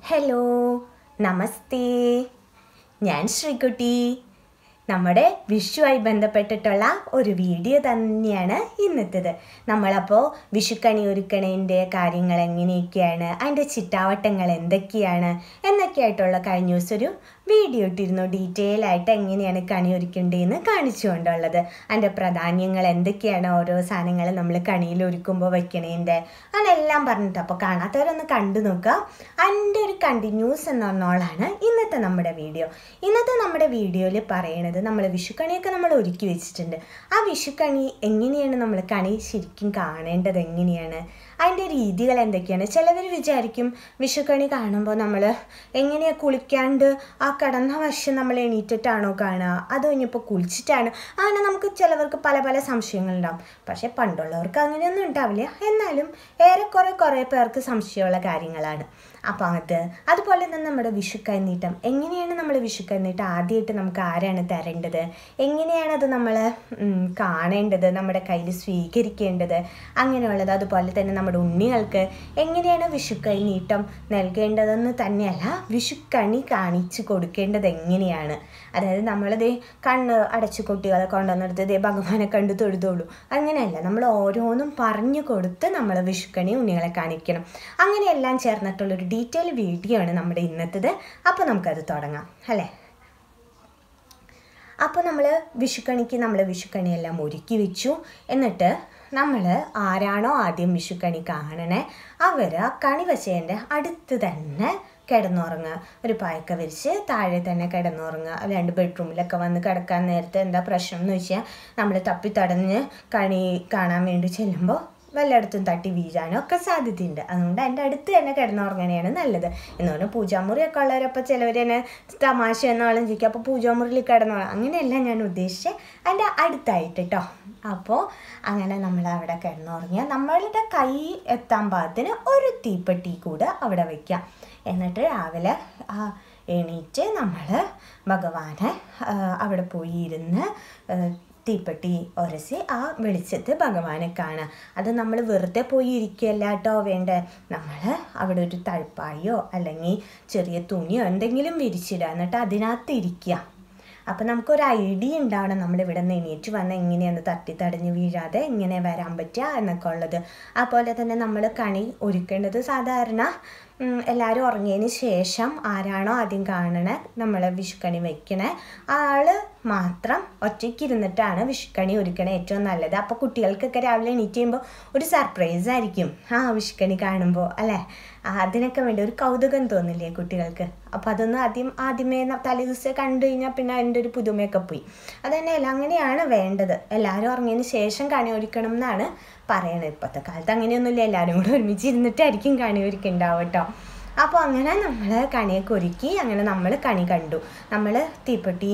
hello നമസ്തേ ഞാൻ ശ്രീകുട്ടി നമ്മുടെ വിഷുവായി ബന്ധപ്പെട്ടിട്ടുള്ള ഒരു വീഡിയോ തന്നെയാണ് ഇന്നത്തേത് നമ്മളപ്പോൾ വിഷുക്കണി ഒരുക്കണേൻ്റെ കാര്യങ്ങൾ എങ്ങനെയൊക്കെയാണ് അതിൻ്റെ ചിട്ടാവട്ടങ്ങൾ എന്തൊക്കെയാണ് എന്നൊക്കെ ആയിട്ടുള്ള കഴിഞ്ഞ ദിവസം ഒരു വീഡിയോ ഇട്ടിരുന്നു ഡീറ്റെയിൽ ആയിട്ട് എങ്ങനെയാണ് കണി ഒരുക്കേണ്ടതെന്ന് കാണിച്ചുകൊണ്ടുള്ളത് അതിൻ്റെ പ്രാധാന്യങ്ങൾ എന്തൊക്കെയാണ് ഓരോ സാധനങ്ങൾ നമ്മൾ കണിയിൽ ഒരുക്കുമ്പോൾ വെക്കണേൻ്റെ അങ്ങനെല്ലാം പറഞ്ഞിട്ട് അപ്പോൾ കാണാത്തവരൊന്ന് കണ്ടു നോക്കുക അതിൻ്റെ ഒരു കണ്ടിന്യൂസ് എന്നൊന്നോളാണ് ഇന്നത്തെ നമ്മുടെ വീഡിയോ ഇന്നത്തെ നമ്മുടെ വീഡിയോയിൽ പറയണത് നമ്മൾ വിഷുക്കണിയൊക്കെ നമ്മൾ ഒരുക്കി വെച്ചിട്ടുണ്ട് ആ വിഷുക്കണി എങ്ങനെയാണ് നമ്മൾ കണി ശരിക്കും കാണേണ്ടത് എങ്ങനെയാണ് അതിൻ്റെ രീതികൾ എന്തൊക്കെയാണ് ചിലവർ വിചാരിക്കും വിഷുക്കണി കാണുമ്പോൾ നമ്മൾ എങ്ങനെയാണ് കുളിക്കാണ്ട് ആ കടന്ന വശം നമ്മൾ എണീറ്റിട്ടാണോ കാണുക അതോ ഇനിയിപ്പോൾ കുളിച്ചിട്ടാണ് അങ്ങനെ നമുക്ക് ചിലവർക്ക് പല പല സംശയങ്ങളുണ്ടാവും പക്ഷേ പണ്ടുള്ളവർക്ക് അങ്ങനെയൊന്നും ഉണ്ടാവില്ല എന്നാലും ഏറെക്കുറെ കുറേ പേർക്ക് സംശയമുള്ള കാര്യങ്ങളാണ് അപ്പോൾ അത് അതുപോലെ തന്നെ നമ്മുടെ വിഷു കൈനീട്ടം എങ്ങനെയാണ് നമ്മൾ വിഷു കൈനീട്ടം ആദ്യമായിട്ട് നമുക്ക് ആരാണ് തരേണ്ടത് എങ്ങനെയാണ് അത് നമ്മൾ കാണേണ്ടത് നമ്മുടെ കയ്യിൽ സ്വീകരിക്കേണ്ടത് അങ്ങനെയുള്ളത് അതുപോലെ തന്നെ നമ്മുടെ ഉണ്ണികൾക്ക് എങ്ങനെയാണ് വിഷു കൈനീട്ടം നൽകേണ്ടതെന്ന് തന്നെയല്ല വിഷുക്കണി കാണിച്ചു കൊടുക്കേണ്ടത് എങ്ങനെയാണ് അതായത് നമ്മളത് കണ്ണ് അടച്ചു കുട്ടികളെ കൊണ്ടുവന്നെടുത്ത് ദേ ഭഗവാനെ കണ്ടു തൊഴുതോളൂ അങ്ങനെയല്ല നമ്മൾ ഓരോന്നും പറഞ്ഞു കൊടുത്ത് നമ്മൾ വിഷുക്കണി ഉണ്ണികളെ കാണിക്കണം അങ്ങനെയെല്ലാം ചേർന്നിട്ടുള്ളൊരു ഡീറ്റെയിൽ വീഡിയോ ആണ് നമ്മുടെ ഇന്നത്തേത് അപ്പോൾ നമുക്കത് തുടങ്ങാം അല്ലേ അപ്പോൾ നമ്മൾ വിഷുക്കണിക്ക് നമ്മൾ വിഷുക്കണിയെല്ലാം ഒരുക്കി വെച്ചു എന്നിട്ട് നമ്മൾ ആരാണോ ആദ്യം വിഷുക്കണി കാണണേ അവർ ആ കണി വച്ചതിൻ്റെ അടുത്ത് തന്നെ കിടന്നുറങ്ങുക ഒരു പായൊക്കെ വിരിച്ച് താഴെ തന്നെ കിടന്നുറങ്ങുക രണ്ട് ബെഡ്റൂമിലൊക്കെ വന്ന് കിടക്കാൻ നേരത്തെ എന്താ പ്രശ്നം എന്ന് വെച്ചാൽ നമ്മൾ തപ്പി തടഞ്ഞ് കണി കാണാൻ വേണ്ടി ചെല്ലുമ്പോൾ വല്ലയിടത്തും തട്ടി വീഴാനും ഒക്കെ സാധ്യതയുണ്ട് അതുകൊണ്ട് എൻ്റെ അടുത്ത് തന്നെ കിടന്നുറങ്ങനെയാണ് നല്ലത് എന്ന് പറഞ്ഞാൽ പൂജാമുറിയൊക്കെ ഉള്ളവരപ്പോൾ ചിലവർ തന്നെ തമാശ എന്നോളം ചോദിക്കും അപ്പോൾ പൂജാമുറിയിൽ കിടന്നോളാം അങ്ങനെയല്ല ഞാൻ ഉദ്ദേശിച്ചത് എൻ്റെ അടുത്തായിട്ട് കേട്ടോ അപ്പോൾ അങ്ങനെ നമ്മൾ അവിടെ കിടന്നുറങ്ങിയാൽ നമ്മളുടെ കൈ എത്താൻ പാകത്തിന് ഒരു തീപ്പെട്ടി കൂടെ അവിടെ വയ്ക്കാം എന്നിട്ട് രാവിലെ എണീറ്റ് നമ്മൾ ഭഗവാനെ അവിടെ പോയി ഇരുന്ന് തീപ്പെട്ടി ഉരസി ആ വെളിച്ചത്ത് ഭഗവാനെ കാണുക അത് നമ്മൾ വെറുതെ പോയി ഇരിക്കുകയല്ല കേട്ടോ വേണ്ടേ നമ്മൾ അവിടെ ഒരു തഴപ്പായോ അല്ലെങ്കിൽ ചെറിയ തുണിയോ എന്തെങ്കിലും വിരിച്ചിടുക എന്നിട്ട് അതിനകത്ത് ഇരിക്കുക അപ്പം നമുക്കൊരു ഐഡിയ ഉണ്ടാവണം നമ്മളിവിടെ നിന്ന് എണീറ്റ് വന്ന് എങ്ങനെയാണ് തട്ടി തടഞ്ഞ് വീഴാതെ എങ്ങനെ വരാൻ പറ്റുക എന്നൊക്കെ ഉള്ളത് അതുപോലെ തന്നെ നമ്മൾ കണി ഒരുക്കേണ്ടത് സാധാരണ എല്ലാവരും ഉറങ്ങിയതിന് ശേഷം ആരാണോ ആദ്യം കാണണേ നമ്മൾ വിഷുക്കണി വെക്കണേ ആൾ മാത്രം ഒറ്റയ്ക്ക് ഇരുന്നിട്ടാണ് വിഷുക്കണി ഒരുക്കണേ ഏറ്റവും നല്ലത് അപ്പോൾ കുട്ടികൾക്കൊക്കെ രാവിലെ എണീറ്റ് ചെയ്യുമ്പോൾ ഒരു സർപ്രൈസ് ആയിരിക്കും ആ വിഷുക്കണി കാണുമ്പോൾ അല്ലേ അതിനൊക്കെ വേണ്ടി ഒരു കൗതുകം തോന്നില്ലേ കുട്ടികൾക്ക് അപ്പോൾ അതൊന്ന് ആദ്യം ആദ്യമേ തലേ ദിവസം കണ്ടു കഴിഞ്ഞാൽ പിന്നെ അതിൻ്റെ ഒരു പുതുമയൊക്കെ പോയി അത് തന്നെയല്ല അങ്ങനെയാണ് വേണ്ടത് എല്ലാവരും ഉറങ്ങിയതിന് ശേഷം കണി ഒരുക്കണം എന്നാണ് പറയണത് ഇപ്പോഴത്തെ കാലത്ത് അങ്ങനെയൊന്നുമില്ല എല്ലാവരും കൂടെ ഒരുമിച്ച് ഇരുന്നിട്ടായിരിക്കും കണി ഒരുക്കുണ്ടാവും കേട്ടോ അപ്പോൾ അങ്ങനെ നമ്മൾ കണിയൊക്കെ ഒരുക്കി അങ്ങനെ നമ്മൾ കണി കണ്ടു നമ്മൾ തീപ്പെട്ടി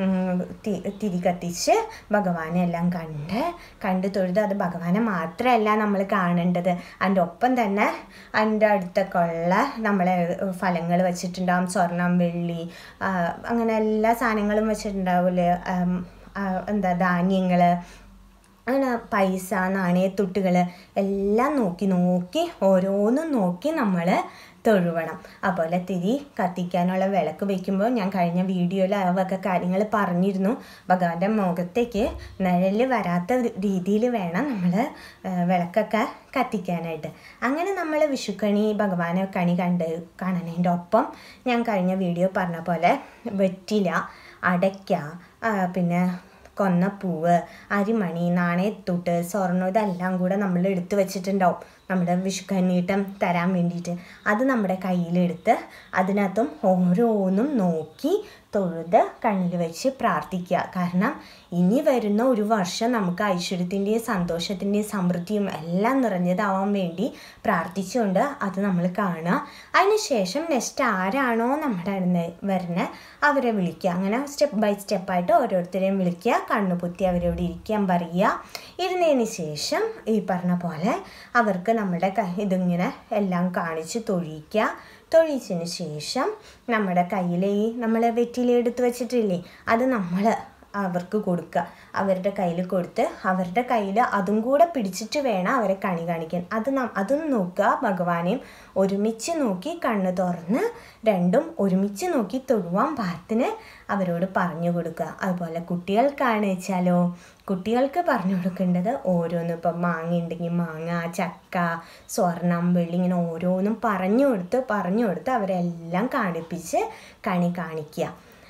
തിരി കത്തിച്ച് ഭഗവാനെ എല്ലാം കണ്ട് കണ്ട് തൊഴുത് അത് ഭഗവാനെ മാത്രമല്ല നമ്മൾ കാണേണ്ടത് അതിൻ്റെ ഒപ്പം തന്നെ അതിൻ്റെ അടുത്തൊക്കെ ഉള്ള നമ്മളെ ഫലങ്ങൾ വെച്ചിട്ടുണ്ടാവും സ്വർണം വെള്ളി അങ്ങനെ എല്ലാ സാധനങ്ങളും വെച്ചിട്ടുണ്ടാവില്ലേ എന്താ ധാന്യങ്ങൾ അങ്ങനെ പൈസ നാണയത്തുട്ടുകൾ എല്ലാം നോക്കി നോക്കി ഓരോന്നും നോക്കി നമ്മൾ തൊഴുവണം അതുപോലെ തിരി കത്തിക്കാനുള്ള വിളക്ക് വയ്ക്കുമ്പോൾ ഞാൻ കഴിഞ്ഞ വീഡിയോയിൽ ആ വക കാര്യങ്ങൾ പറഞ്ഞിരുന്നു ഭഗവാന്റെ മുഖത്തേക്ക് നിഴൽ വരാത്ത രീതിയിൽ വേണം നമ്മൾ വിളക്കൊക്കെ കത്തിക്കാനായിട്ട് അങ്ങനെ നമ്മൾ വിഷുക്കണി ഭഗവാനെ കണി കണ്ട് കാണണതിൻ്റെ ഒപ്പം ഞാൻ കഴിഞ്ഞ വീഡിയോ പറഞ്ഞ പോലെ വെറ്റില അടയ്ക്ക പിന്നെ കൊന്നപ്പൂവ് അരിമണി നാണയത്തൂട്ട് സ്വർണ്ണം ഇതെല്ലാം കൂടെ നമ്മൾ എടുത്തു വെച്ചിട്ടുണ്ടാവും നമ്മുടെ വിഷുക്കന്നീട്ടം തരാൻ വേണ്ടിയിട്ട് അത് നമ്മുടെ കയ്യിലെടുത്ത് അതിനകത്തും ഓരോന്നും നോക്കി തൊഴുത് കണ്ണിൽ വെച്ച് പ്രാർത്ഥിക്കുക കാരണം ഇനി വരുന്ന ഒരു വർഷം നമുക്ക് ഐശ്വര്യത്തിൻ്റെയും സന്തോഷത്തിൻ്റെയും സമൃദ്ധിയും എല്ലാം നിറഞ്ഞതാവാൻ വേണ്ടി പ്രാർത്ഥിച്ചുകൊണ്ട് അത് നമ്മൾ കാണുക അതിനുശേഷം നെക്സ്റ്റ് ആരാണോ നമ്മുടെ വരുന്നത് അവരെ വിളിക്കുക അങ്ങനെ സ്റ്റെപ്പ് ബൈ സ്റ്റെപ്പായിട്ട് ഓരോരുത്തരെയും വിളിക്കുക കണ്ണുപൊത്തി അവരോട് ഇരിക്കാൻ പറയുക ഇരുന്നതിന് ശേഷം ഈ പറഞ്ഞ പോലെ അവർക്ക് നമ്മുടെ ഇതിങ്ങനെ എല്ലാം കാണിച്ച് തൊഴിക്കുക തൊഴിച്ചതിന് ശേഷം നമ്മുടെ കയ്യിൽ ഈ നമ്മൾ വെറ്റില എടുത്ത് വെച്ചിട്ടില്ലേ അത് നമ്മൾ അവർക്ക് കൊടുക്കുക അവരുടെ കയ്യിൽ കൊടുത്ത് അവരുടെ കയ്യിൽ അതും കൂടെ പിടിച്ചിട്ട് വേണം അവരെ കണി കാണിക്കാൻ അത് നം അതും നോക്കുക ഭഗവാനെയും ഒരുമിച്ച് നോക്കി കണ്ണ് തുറന്ന് രണ്ടും ഒരുമിച്ച് നോക്കി തൊഴുവാൻ പാകത്തിന് അവരോട് പറഞ്ഞു കൊടുക്കുക അതുപോലെ കുട്ടികൾക്കാണ് വെച്ചാലോ കുട്ടികൾക്ക് പറഞ്ഞു കൊടുക്കേണ്ടത് ഓരോന്നും ഇപ്പം മാങ്ങ ഉണ്ടെങ്കിൽ മാങ്ങ ചക്ക സ്വർണം വെള്ളി ഇങ്ങനെ ഓരോന്നും പറഞ്ഞു കൊടുത്ത് പറഞ്ഞു കൊടുത്ത് അവരെല്ലാം കാണിപ്പിച്ച് കണി കാണിക്കുക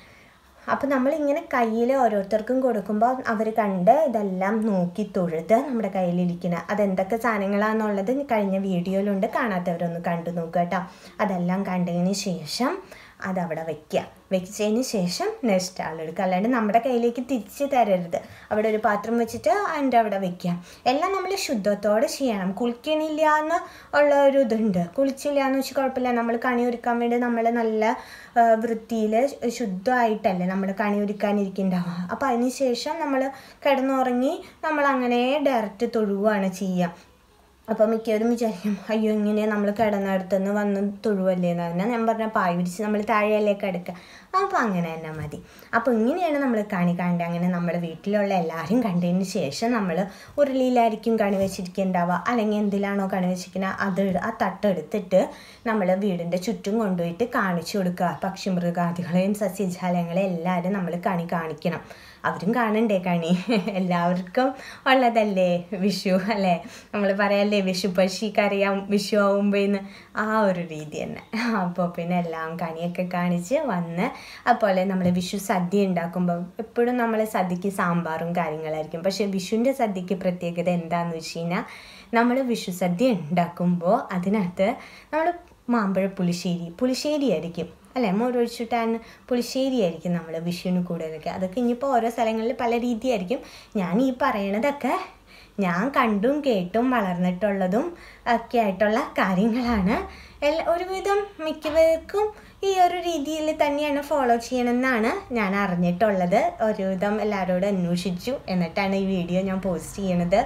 അപ്പോൾ നമ്മളിങ്ങനെ കയ്യിൽ ഓരോരുത്തർക്കും കൊടുക്കുമ്പോൾ അവർ കണ്ട് ഇതെല്ലാം നോക്കി തൊഴുത് നമ്മുടെ കയ്യിലിരിക്കുന്ന അതെന്തൊക്കെ സാധനങ്ങളാണെന്നുള്ളത് കഴിഞ്ഞ വീഡിയോയിലുണ്ട് കാണാത്തവരൊന്ന് കണ്ടു നോക്കുക കേട്ടോ അതെല്ലാം കണ്ടതിന് ശേഷം അതവിടെ വയ്ക്കുക വെച്ചതിന് ശേഷം നെക്സ്റ്റ് ആളെടുക്കുക അല്ലാണ്ട് നമ്മുടെ കയ്യിലേക്ക് തിരിച്ച് തരരുത് അവിടെ ഒരു പാത്രം വെച്ചിട്ട് അതിൻ്റെ അവിടെ വെക്കുക എല്ലാം നമ്മൾ ശുദ്ധത്തോടെ ചെയ്യണം കുളിക്കണില്ല എന്ന് ഉള്ള ഒരു ഇതുണ്ട് കുളിച്ചില്ല എന്ന് വെച്ചാൽ കുഴപ്പമില്ല നമ്മൾ കണി ഒരുക്കാൻ വേണ്ടി നമ്മൾ നല്ല വൃത്തിയിൽ ശുദ്ധമായിട്ടല്ലേ നമ്മൾ കണി ഒരുക്കാനിരിക്കുന്നുണ്ടാവുക അപ്പോൾ അതിന് ശേഷം നമ്മൾ കിടന്നുറങ്ങി നമ്മൾ അങ്ങനെ ഡയറക്റ്റ് തൊഴുവാണ് ചെയ്യുക അപ്പോൾ മിക്കവരും വിചാരിക്കും അയ്യോ ഇങ്ങനെ നമ്മൾ കിടന്നിടത്തുനിന്ന് വന്ന് തൊഴുവല്ലേ എന്ന് പറഞ്ഞാൽ ഞാൻ പറഞ്ഞ പായ് വിരിച്ച് നമ്മൾ താഴെയിലേക്ക് എടുക്കുക അപ്പോൾ അങ്ങനെ തന്നെ മതി അപ്പോൾ ഇങ്ങനെയാണ് നമ്മൾ കണി കാണേണ്ടത് അങ്ങനെ നമ്മുടെ വീട്ടിലുള്ള എല്ലാവരും കണ്ടതിന് ശേഷം നമ്മൾ ഉരുളിയിലായിരിക്കും കണി വെച്ചിരിക്കുന്നുണ്ടാവുക അല്ലെങ്കിൽ എന്തിലാണോ കണി വെച്ചിരിക്കുന്നത് അത് ആ തട്ടെടുത്തിട്ട് നമ്മൾ വീടിൻ്റെ ചുറ്റും കൊണ്ടുപോയിട്ട് കാണിച്ചു കൊടുക്കുക പക്ഷിമൃഗാദികളെയും സസ്യജാലങ്ങളെയും എല്ലാവരും നമ്മൾ കണി കാണിക്കണം അവരും കാണണ്ടേ കണി എല്ലാവർക്കും ഉള്ളതല്ലേ വിഷു അല്ലേ നമ്മൾ പറയല്ലേ വിഷു പക്ഷിക്കറിയാം വിഷു ആവുമ്പോഴേന്ന് ആ ഒരു രീതി തന്നെ അപ്പോൾ പിന്നെ എല്ലാം കണിയൊക്കെ കാണിച്ച് വന്ന് അതുപോലെ നമ്മൾ വിഷു സദ്യ ഉണ്ടാക്കുമ്പോൾ എപ്പോഴും നമ്മൾ സദ്യക്ക് സാമ്പാറും കാര്യങ്ങളായിരിക്കും പക്ഷേ വിഷുവിൻ്റെ സദ്യക്ക് പ്രത്യേകത എന്താണെന്ന് വെച്ച് കഴിഞ്ഞാൽ നമ്മൾ വിഷു സദ്യ ഉണ്ടാക്കുമ്പോൾ അതിനകത്ത് നമ്മൾ മാമ്പഴ പുളിശ്ശേരി പുളിശ്ശേരി ആയിരിക്കും അല്ലേ മോരൊഴിച്ചിട്ടാൻ പുളിശ്ശേരി ആയിരിക്കും നമ്മൾ വിഷുവിന് കൂടുതലൊക്കെ അതൊക്കെ ഇനിയിപ്പോൾ ഓരോ സ്ഥലങ്ങളിൽ പല രീതിയായിരിക്കും ഞാൻ ഈ പറയണതൊക്കെ ഞാൻ കണ്ടും കേട്ടും വളർന്നിട്ടുള്ളതും ഒക്കെ ആയിട്ടുള്ള കാര്യങ്ങളാണ് എല്ലാ ഒരുവിധം മിക്കവർക്കും ഈ ഒരു രീതിയിൽ തന്നെയാണ് ഫോളോ ചെയ്യണമെന്നാണ് ഞാൻ അറിഞ്ഞിട്ടുള്ളത് ഒരുവിധം എല്ലാവരോടും അന്വേഷിച്ചു എന്നിട്ടാണ് ഈ വീഡിയോ ഞാൻ പോസ്റ്റ് ചെയ്യണത്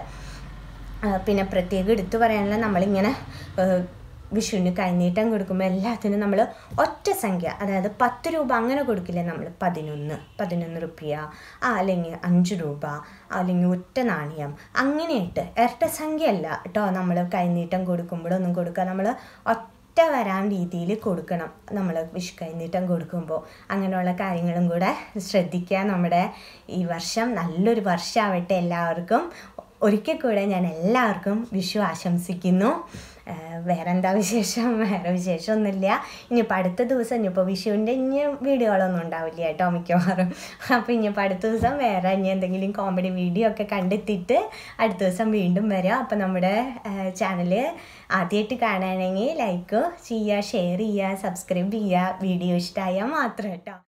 പിന്നെ പ്രത്യേകം എടുത്തു പറയാനുള്ള നമ്മളിങ്ങനെ വിഷുവിന് കൈനീട്ടം കൊടുക്കുമ്പോൾ എല്ലാത്തിനും നമ്മൾ ഒറ്റ സംഖ്യ അതായത് പത്ത് രൂപ അങ്ങനെ കൊടുക്കില്ല നമ്മൾ പതിനൊന്ന് പതിനൊന്ന് റുപ്യ അല്ലെങ്കിൽ അഞ്ച് രൂപ അല്ലെങ്കിൽ ഒറ്റ നാണയം അങ്ങനെയായിട്ട് ഇരട്ട സംഖ്യ അല്ല കേട്ടോ നമ്മൾ കൈനീട്ടം കൊടുക്കുമ്പോഴൊന്നും കൊടുക്കുക നമ്മൾ ഒറ്റ വരാൻ രീതിയിൽ കൊടുക്കണം നമ്മൾ വിഷു കൈനീട്ടം കൊടുക്കുമ്പോൾ അങ്ങനെയുള്ള കാര്യങ്ങളും കൂടെ ശ്രദ്ധിക്കുക നമ്മുടെ ഈ വർഷം നല്ലൊരു വർഷമാവട്ടെ എല്ലാവർക്കും ഒരിക്കൽ കൂടെ ഞാൻ എല്ലാവർക്കും വിഷു ആശംസിക്കുന്നു വേറെ എന്താ വിശേഷം വേറെ വിശേഷമൊന്നുമില്ല ഇനിയിപ്പോൾ അടുത്ത ദിവസം ഇനിയിപ്പോൾ വിഷുവിൻ്റെ ഇനി വീഡിയോകളൊന്നും ഉണ്ടാവില്ല കേട്ടോ മിക്കവാറും അപ്പോൾ ഇനിയിപ്പോൾ അടുത്ത ദിവസം വേറെ ഇനി എന്തെങ്കിലും കോമഡി വീഡിയോ ഒക്കെ കണ്ടെത്തിയിട്ട് അടുത്ത ദിവസം വീണ്ടും വരാം അപ്പോൾ നമ്മുടെ ചാനൽ ആദ്യമായിട്ട് കാണുകയാണെങ്കിൽ ലൈക്ക് ചെയ്യുക ഷെയർ ചെയ്യുക സബ്സ്ക്രൈബ് ചെയ്യുക വീഡിയോ ഇഷ്ടമായാൽ മാത്രം കേട്ടോ